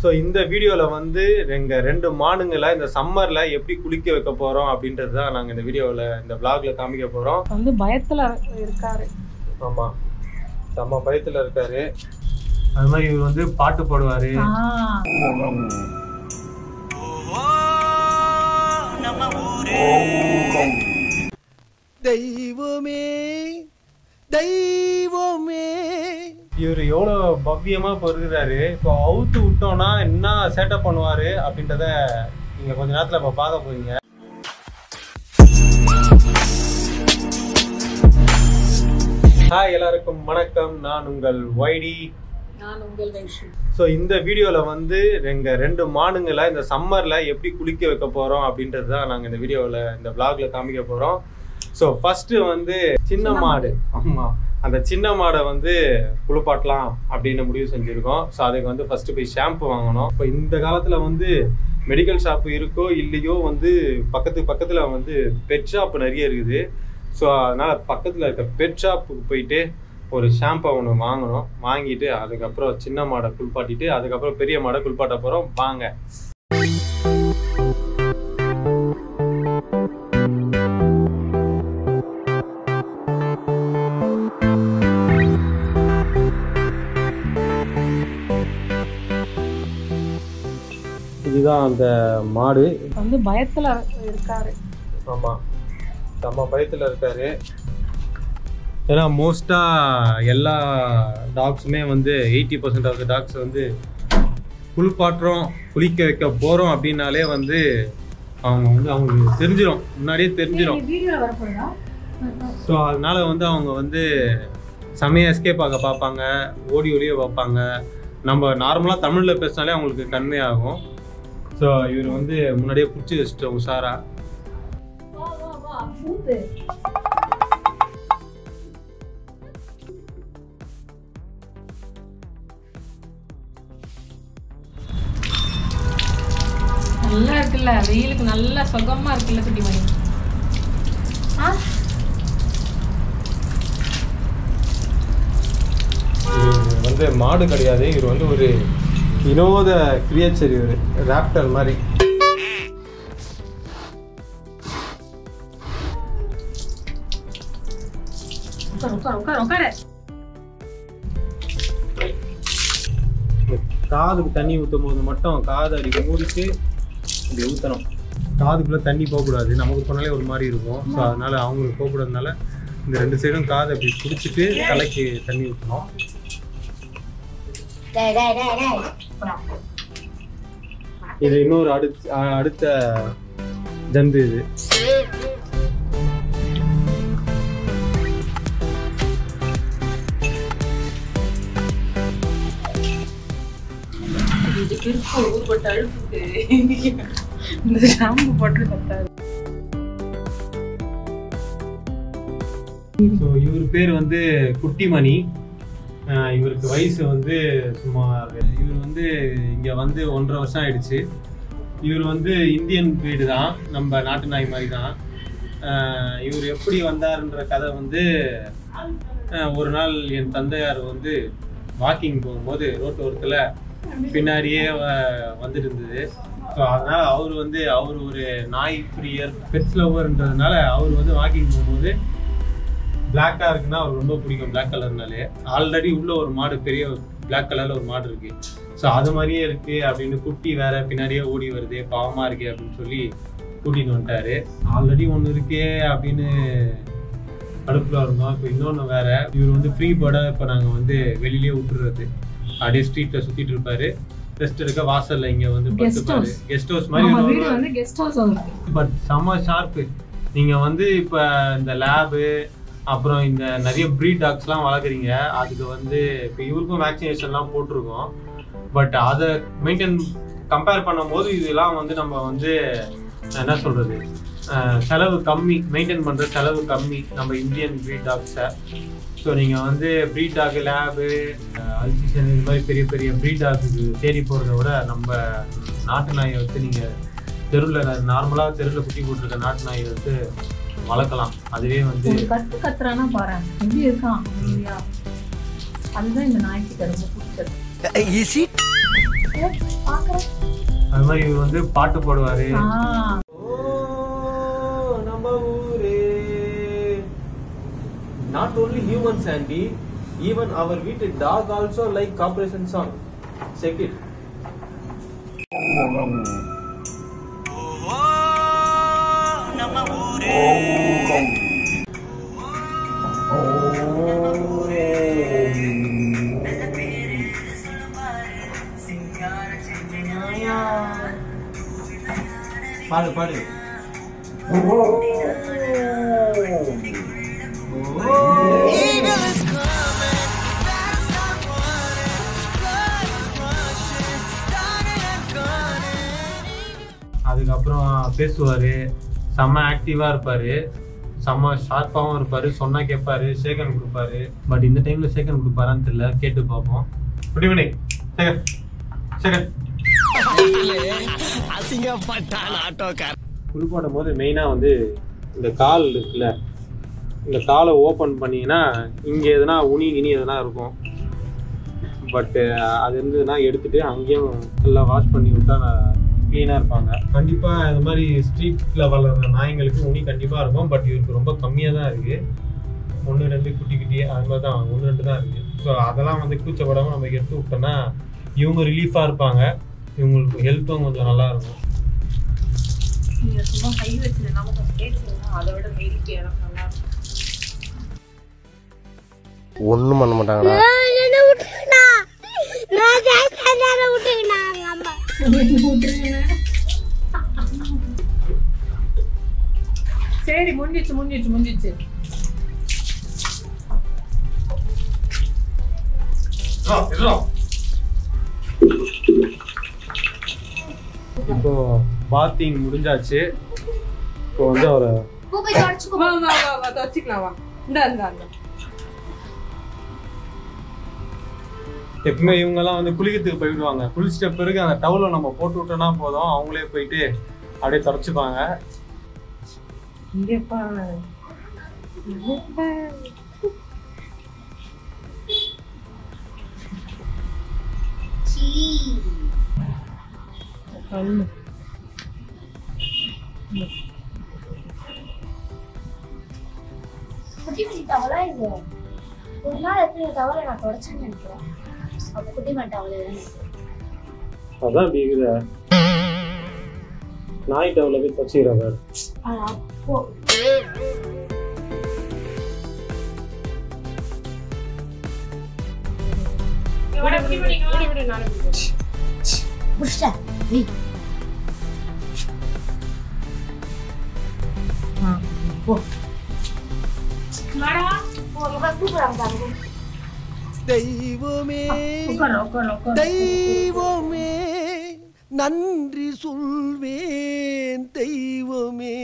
So இந்த வீடியோவில் வந்து எங்கள் ரெண்டு மானுங்களை இந்த சம்மரில் எப்படி குளிக்க வைக்க போகிறோம் அப்படின்றது தான் நாங்கள் இந்த வீடியோவில் இந்த vlogல காமிக்க போகிறோம் வந்து பயத்துல இருக்காரு ஆமாம் செம்ம பயத்தில் இருக்காரு அது மாதிரி இவர் வந்து பாட்டு பாடுவார் ஆ, தெய்வமே தெய்வமே இவர் எவ்வளோ பவ்யமாக பொறுக்கிறாரு இப்போ அவுத்து விட்டோம்னா என்ன சேட்டப் பண்ணுவார் அப்படின்றத நீங்கள் கொஞ்ச நேரத்தில் இப்போ பார்க்க போறீங்க ஹாய் எல்லாருக்கும் வணக்கம் நான் உங்கள் ஒய்டி நான் உங்கள் வெற்றி ஸோ இந்த வீடியோவில் வந்து எங்கள் ரெண்டு மானுங்களை இந்த சம்மரில் எப்படி குளிக்க வைக்க போகிறோம் அப்படின்றது தான் நாங்கள் இந்த வீடியோவில் இந்த vlogல காமிக்க போகிறோம் ஸோ ஃபஸ்ட்டு வந்து சின்ன மாடு ஆமாம் அந்த சின்ன மாடை வந்து குளிப்பாட்டலாம் அப்படின்னு முடிவு செஞ்சுருக்கோம் ஸோ அதுக்கு வந்து ஃபஸ்ட்டு போய் ஷாம்பு வாங்கணும் இப்போ இந்த காலத்தில் வந்து மெடிக்கல் ஷாப்பு இருக்கோ இல்லையோ வந்து பக்கத்து பக்கத்தில் வந்து பெட் ஷாப் நிறைய இருக்குது ஸோ அதனால் பக்கத்தில் இருக்க பெட் ஷாப்புக்கு போயிட்டு ஒரு ஷாம்பை ஒன்று வாங்கணும் வாங்கிட்டு அதுக்கப்புறம் சின்ன மாடை குளிப்பாட்டிட்டு அதுக்கப்புறம் பெரிய மாடை குளிப்பாட்ட போகிறோம் வாங்க இதுதான் அந்த மாடு வந்து பயத்துல இருக்காரு ஆமாம் செம்ம பயத்தில் இருக்காரு ஏன்னா மோஸ்ட்டாக எல்லா டாக்ஸுமே வந்து eighty percent of the dogs வந்து குளிப்பாட்டுறோம் குளிக்க வைக்க போகிறோம் அப்படின்னாலே வந்து அவங்க வந்து அவங்களுக்கு தெரிஞ்சிடும் முன்னாடியே தெரிஞ்சிடும் வீடியோ வரப்போறா ஸோ அதனால வந்து அவங்க வந்து செமையாக எஸ்கேப் ஆக பார்ப்பாங்க ஓடி ஓடியே பார்ப்பாங்க நம்ம நார்மலாக தமிழில் பேசினாலே அவங்களுக்கு கண்மையாகும் ஸோ இவர் வந்து முன்னாடியே பிடிச்சி வச்சுட்டோம் உஷாரா வா வா வா பூத்து நல்லா இருக்குல்ல வெயிலுக்கு நல்லா சுகமா இருக்குல்ல குட்டி மணி ஆ இவர் வந்து மாடு கிடையாது இவர் வந்து ஒரு வினோத கிரியேச்சர் இவர் ராப்டர் மாதிரி உட்காரு உட்காரு உட்காரு உட்காரு இந்த காதுக்கு தண்ணி ஊற்றும் போது மட்டும் காது அடி மூடிட்டு இப்படி ஊற்றணும் காதுக்குள்ளே தண்ணி போகக்கூடாது நமக்கு போனாலே ஒரு மாதிரி இருக்கும் ஸோ அதனால அவங்களுக்கு போகக்கூடாதுனால இந்த ரெண்டு சைடும் காதை அப்படி பிடிச்சிட்டு தலைக்கு தண்ணி ஊற்றணும் இது இன்னொரு அடுத்த அடுத்த ஜந்து இது இதுக்கு இருக்கு ஊர்பட்ட அழுப்புக்கு இந்த ஷாம்பு போட்டு பத்தாது ஸோ இவர் பேர் வந்து குட்டிமணி ஆஹ் இவருக்கு வயசு வந்து சுமார் இவர் வந்து இங்கே வந்து ஒன்றரை வருஷம் ஆயிடுச்சு இவர் வந்து இந்தியன் breed தான் நம்ம நாட்டு நாய் மாதிரி தான் ஆஹ் இவர் எப்படி வந்தாருன்ற கதை வந்து ஆஹ் ஒரு நாள் என் தந்தையார் வந்து வாக்கிங் போகும்போது ரோட்டோரத்தில் பின்னாடியே வ- வந்துட்டு இருந்தது ஸோ அதனால அவர் வந்து அவர் ஒரு நாய் பிரியர் பெட்ஸ் லவ்வர்ன்றதுனால அவர் வந்து வாக்கிங் போகும்போது பிளாக்கா இருக்குன்னா அவருக்கு ரொம்ப பிடிக்கும் பிளாக் கலர்னாலே ஆல்ரெடி உள்ள ஒரு மாடு பெரிய பிளாக் கலர்ல ஒரு மாடு இருக்கு ஸோ அது மாதிரியே இருக்கு அப்படின்னு குட்டி வேற பின்னாடியே ஓடி வருது பாவமா இருக்கே அப்படின்னு சொல்லி கூட்டிட்டு வந்துட்டாரு ஆல்ரெடி ஒன்று இருக்கே அப்படின்னு அடுப்புல இருந்தோம் இப்போ இன்னொன்று வேற இவர் வந்து ஃப்ரீ பேர்டா இப்போ நாங்கள் வந்து வெளியிலேயே விட்டுறது அப்படியே ஸ்ட்ரீட்ல சுத்திட்டு இருப்பாரு ரெஸ்ட் எடுக்க வாசல்ல இங்க வந்து Guest படுத்துப்பாரு house. கெஸ்ட் ஹவுஸ் நம்ம மாதிரி வீடு ஒரு- வந்து கெஸ்ட் ஹவுஸ் இருக்கு பட் செம்ம ஷார்ப்பு நீங்கள் வந்து இப்போ இந்த லேபு அப்புறம் இந்த நிறைய ப்ரீட் டாக்ஸ்லாம் வளர்க்குறீங்க அதுக்கு வந்து இப்போ இவருக்கும் வேக்சினேஷன்லாம் போட்டிருக்கோம் பட் அதை மெயின்டைன் கம்பேர் பண்ணும்போது இதெல்லாம் வந்து நம்ம வந்து என்ன சொல்கிறது செலவு கம்மி மெயின்டைன் பண்ணுற செலவு கம்மி நம்ம இந்தியன் ப்ரீட் டாக்ஸை ஸோ நீங்கள் வந்து ப்ரீட் டாக் லேபு அல்சிஷன் இது மாதிரி பெரிய பெரிய ப்ரீட் டாக்கு தேடி போகிறத விட நம்ம நாட்டு நாயை வச்சு நீங்கள் தெருவில் நார்மலாக தெருவில் குட்டி போட்டிருக்க நாட்டு நாயை வந்து வளர்க்கலாம் அதுவே வந்து ஒரு கத்து கத்துறானா பாரு எப்படி இருக்கான் அமைதியா அதுதான் இந்த நாய்க்கிட்ட ரொம்ப பிடிச்சது இஸ் இட் ஏ, ஆ, அது மாதிரி இவர் வந்து பாட்டு பாடுவாரு ஆ, நம்ம ஊரே not only humans and even அவர் வீட்டு dog also like corporation song check it பாடு பாடு அதுக்கப்புறம் பேசுவாரு செம்ம ஆக்டிவா இருப்பாரு செம்ம ஷார்ப்பாகவும் இருப்பாரு சொன்னா கேட்பாரு சேகன் கொடுப்பாரு பட் இந்த டைம்ல சேகன் கொடுப்பாரான்னு தெரியல கேட்டு பார்ப்போம் குட் ஈவினிங் சேகன் சேகன் குளிப்பாட்டும் போது மெயினாக வந்து இந்த கால் இருக்குல்ல இந்த காலை ஓப்பன் பண்ணீங்கன்னா இங்கே எதுனா உனி கினி எதுனா இருக்கும் பட்டு அது இருந்ததுன்னா எடுத்துட்டு அங்கேயும் எல்லாம் வாஷ் பண்ணி விட்டா க்ளீனாக இருப்பாங்க கண்டிப்பாக இந்த மாதிரி ஸ்ட்ரீட்டில் வளர்கிற நாய்ங்களுக்கு உனி கண்டிப்பாக இருக்கும் பட் இவருக்கு ரொம்ப கம்மியாக தான் இருக்குது ஒன்று ரெண்டு குட்டி குட்டி அது மாதிரி தான் ஒன்று ரெண்டு தான் இருக்குது ஸோ அதெல்லாம் வந்து கூச்சப்படாமல் நம்ம எடுத்து விட்டோம்னா இவங்க ரிலீஃபாக இருப்பாங்க இவங்களுக்கு ஹெல்த்தும் கொஞ்சம் நல்லா இருக்கும் நீங்க சும்மா கை வச்சிரு நம்ம கொஞ்சம் பேசுறோம் அதை விட மீறி இடம் நல்லா இருக்கும் ஒன்றும் பண்ண மாட்டாங்கடா சரி முடிஞ்சிச்சு முடிஞ்சிச்சு முடிஞ்சிச்சு இப்போ பாத்திங் முடிஞ்சாச்சு இப்போ வந்து அவரை வா வா வா வா துவச்சிக்கலாம் வா இந்த இந்த இந்த எப்பவுமே இவங்கெல்லாம் வந்து குளிக்கிறதுக்கு போயிடுவாங்க குளிச்சிட்ட பிறகு அந்த டவுலை நம்ம போட்டு விட்டோம்னா போதும் அவங்களே போயிட்டு அப்படியே தொடச்சுப்பாங்க இங்க பாரு கண்ணு குட்டி குட்டி தவளை இது ஒரு நாள் எத்தனை தவளை நான் தொடச்சேன்னு நினைக்கிறேன் அப்போ குட்டி மண் தவளை தான் அதான் அப்படி இருக்குத நாய் டவுல போய் தொடச்சிக்கிறாங்க அப்போ விடு விடு விடு விடு விடு நானே விடு புஷ்டா வாடா கூப்பிடாம பாருங்க தெய்வமே உட்காரு உட்காரு உட்காரு தெய்வமே நன்றி சொல்வேன் தெய்வமே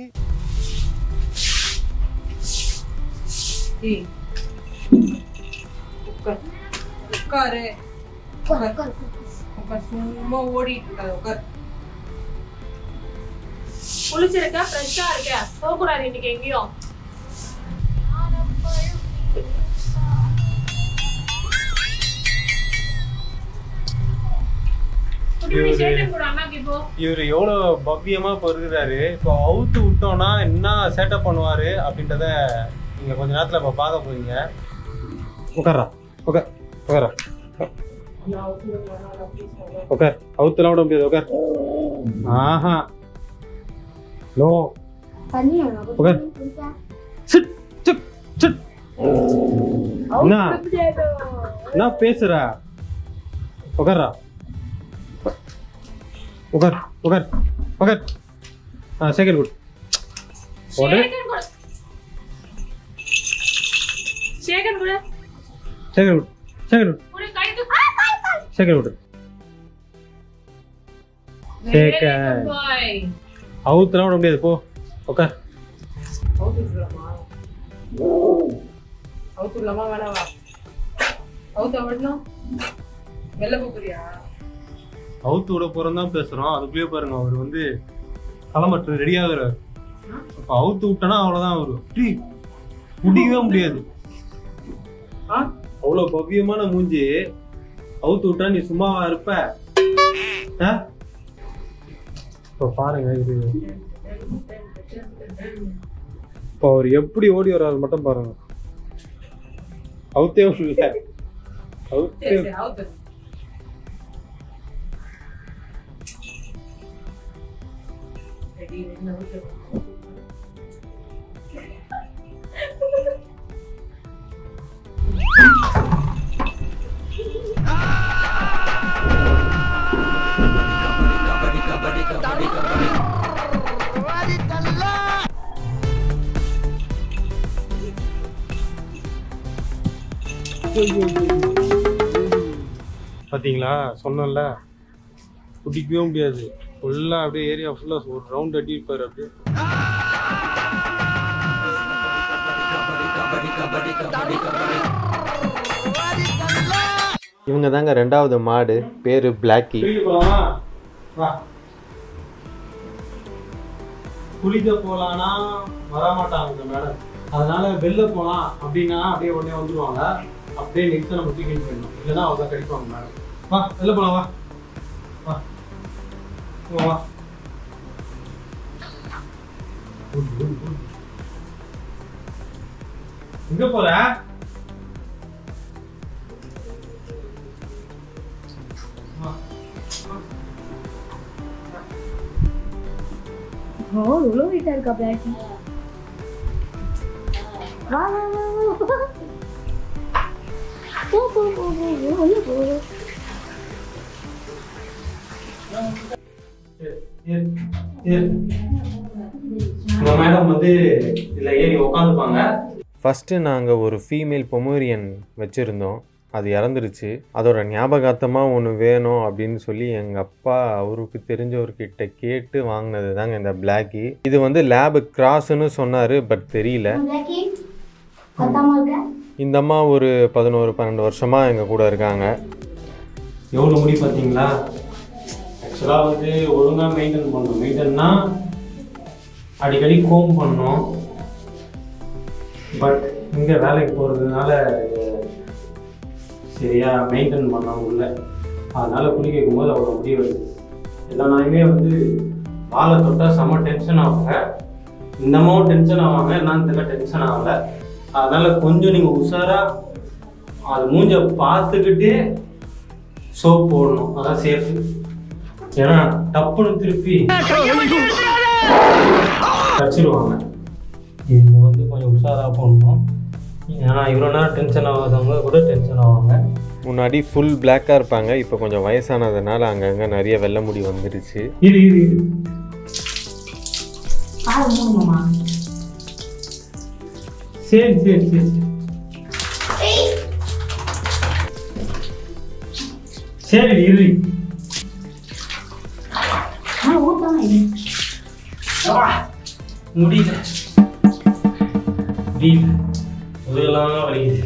ஏய் உட்கார் உட்காரு உட்காரு, உட்காரு, உட்காரு. உட்கார் சும்மா ஓடிட்டு இருக்காது உட்கார் குளிச்சிருக்கா ஃப்ரெஷ்ஷா இருக்க போகக்கூடாது இன்னைக்கு எங்கேயும் குட்டி குட்டி இவரு- சேட்டன் கூட அண்ணாக்கு இப்போ இவர் எவ்வளோ பவ்யமா பொருகிறாரு இப்போ அவுத்து விட்டோம்னா என்ன சேட்டை பண்ணுவாரு அப்படின்றத நீங்க கொஞ்ச நேரத்துல இப்போ பார்க்க போறீங்க உட்காரா உட்கார் உட்காரா உட்கார் அவுத்துலாம் விட முடியாது உட்கார் ஆஹா நோ தண்ணி வேணும். உட்கார். சிட் சிட் சிட் என்ன என்ன பேசுற உட்கார்றா உட்கார் உட்கார் உட்கார் ஆ செகண்ட் குட் உடனே சேகன் கூட சேகன் கூட செகண்ட் குட் செகண்ட் குட் கூட கை தூக்கு செகண்ட் குட் சேகன். பாய் அவுத்துலாம் விட முடியாது போ உட்கார் அவுத்து விடலாமா அவுத்து விடலாமா வேணாவா அவுத்த விடணும் வெளில போறியா அவுத்து விட போறோம் தான் பேசுறோம் அதுக்குள்ளேயே பாருங்க அவர் வந்து களமற்ற ரெடி ஆகுறாரு அப்ப அவுத்து விட்டனா அவ்வளவுதான் அவரு டீ முடியவே முடியாது ஆ அவ்வளவு பவ்யமான மூஞ்சி அவுத்து விட்டா நீ சும்மாவா இருப்ப ஆ? இப்போ பாருங்க இது இப்போ அவர் எப்படி ஓடி வர்றாரு மட்டும் பாருங்க அவுத்தே விடல அவுத்தே பார்த்தீங்களா சொன்னேன்ல பிடிக்கவே முடியாது ஃபுல்லாக அப்படியே ஏரியா ஃபுல்லாக ஒரு ரவுண்ட் அடி இருப்பார் அப்படியே இவங்க தாங்க ரெண்டாவது மாடு பேரு பிளாக்கி குளிக்க போலாமா வா குளிக்க போலான்னா வரமாட்டாங்க இந்த மேடம் அதனால வெளில போலாம் அப்படின்னா அப்படியே உடனே வந்துருவாங்க அப்படியே நெக்ஸ்ட் நம்ம தூக்கிட்டு போயிடணும் இல்லைன்னா அவங்க கடிப்பாங்க மேடம் வா வெளில போலாம் வா வா இங்க வா ஓடு, ஓடு, ஓடு. எங்க போற வா ஓ இவ்வளோ வீட்டா இருக்கா பிளாக்கி வா வா வா வா வா. போ போ போ போ போ உள்ள போ உங்க மேடம் வந்து இதுல ஏறி உட்காந்துப்பாங்க ஃபஸ்ட்டு நாங்கள் ஒரு ஃபீமேல் பொமோரியன் வச்சுருந்தோம் அது இறந்துருச்சு அதோட ஞாபகார்த்தமாக ஒன்று வேணும் அப்படின்னு சொல்லி எங்கள் அப்பா அவருக்கு தெரிஞ்சவர்கிட்ட கேட்டு வாங்கினது தாங்க இந்த பிளாக்கி இது வந்து லேபு கிராஸ்ன்னு சொன்னார் பட் தெரியல பிளாக்கி கத்தாம இருக்க இந்த அம்மா ஒரு பதினோரு பன்னெண்டு வருஷமாக எங்கள் கூட இருக்காங்க எவ்வளோ முடி பார்த்தீங்களா ஆக்சுவலாக வந்து ஒழுங்காக மெயின்டைன் பண்ணணும் மெயின்டைன்னா அடிக்கடி கோம் பண்ணணும் பட் இங்கே வேலைக்கு போகிறதுனால சரியா மெயின்டைன் பண்ண முடியல அதனால குளிக்க வைக்கும்போது அவ்வளோ முடி வருது எல்லா நாயுமே வந்து வாழை தொட்டால் செம்ம டென்ஷன் ஆவாங்க இன்னமும் டென்ஷன் ஆவாங்க என்னன்னு தெரியல டென்ஷன் ஆகல அதனால கொஞ்சம் நீங்கள் உஷாராக அது மூஞ்ச பார்த்துக்கிட்டே சோப் போடணும் அதான் சேஃப் ஏன்னா டப்புன்னு திருப்பி கச்சிருவாங்க இது வந்து கொஞ்சம் உஷாராக போடணும் ஏன்னா இவ்வளோ நேரம் டென்ஷன் ஆகாதவங்க கூட டென்ஷன் ஆவாங்க முன்னாடி ஃபுல் பிளாக்காக இருப்பாங்க இப்போ கொஞ்சம் வயசானதுனால அங்கங்கே நிறைய வெள்ளை முடி வந்துடுச்சு இரு இரு இரு பாரு மூணுமாமா சரி சரி சரி சரி இரு ஆ ஊத்தாம இரு அப்பா, முடியல முடியல முதுகெல்லாம் வலிக்குது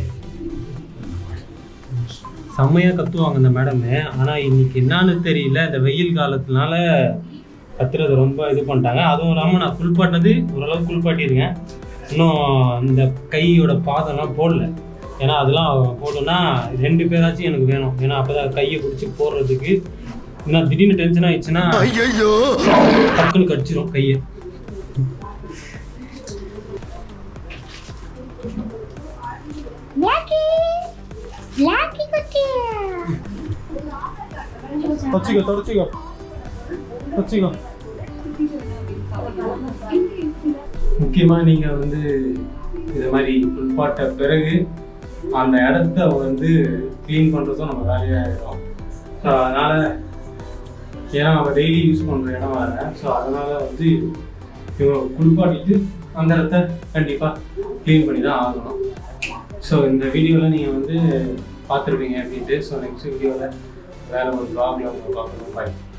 செம்மையாக கத்துவாங்க இந்த மேடமு ஆனால் இன்னைக்கு என்னன்னு தெரியல இந்த வெயில் காலத்தினால கத்துறது ரொம்ப இது பண்ணிட்டாங்க அதுவும் இல்லாமல் நான் குளிப்பாட்டினது ஓரளவுக்கு குளிப்பாட்டியிருக்கேன் இன்னும் இந்த கையோட பாதம்லாம் போடல ஏன்னா அதெல்லாம் போடணும்னா ரெண்டு பேராச்சும் எனக்கு வேணும் ஏன்னா அப்பதான் கையை பிடிச்சி போடுறதுக்கு ஏன்னா திடீர்னு டென்ஷன் ஆயிடுச்சுன்னா டக்குன்னு கடிச்சிரும் கையை பிளாக்கி பிளாக்கி குட்டி வச்சுக்கோ தொடச்சிக்கோ வச்சுக்கோ முக்கியமாக நீங்கள் வந்து இது மாதிரி குளிப்பாட்ட பிறகு அந்த இடத்த வந்து க்ளீன் பண்ணுறதும் நம்ம வேலையாகிடும் ஸோ அதனால் ஏன்னா நம்ம டெய்லி யூஸ் பண்ணுற இடம் வேறு ஸோ அதனால் வந்து இவங்க குளிப்பாட்டிட்டு அந்த இடத்த கண்டிப்பாக க்ளீன் பண்ணி தான் ஆகணும் ஸோ இந்த வீடியோவில் நீங்கள் வந்து பார்த்துருப்பீங்க அப்படின்ட்டு ஸோ நெக்ஸ்ட் வீடியோவில் வேறு ஒரு ப்ராப்ளம் பார்க்கணும் பாய்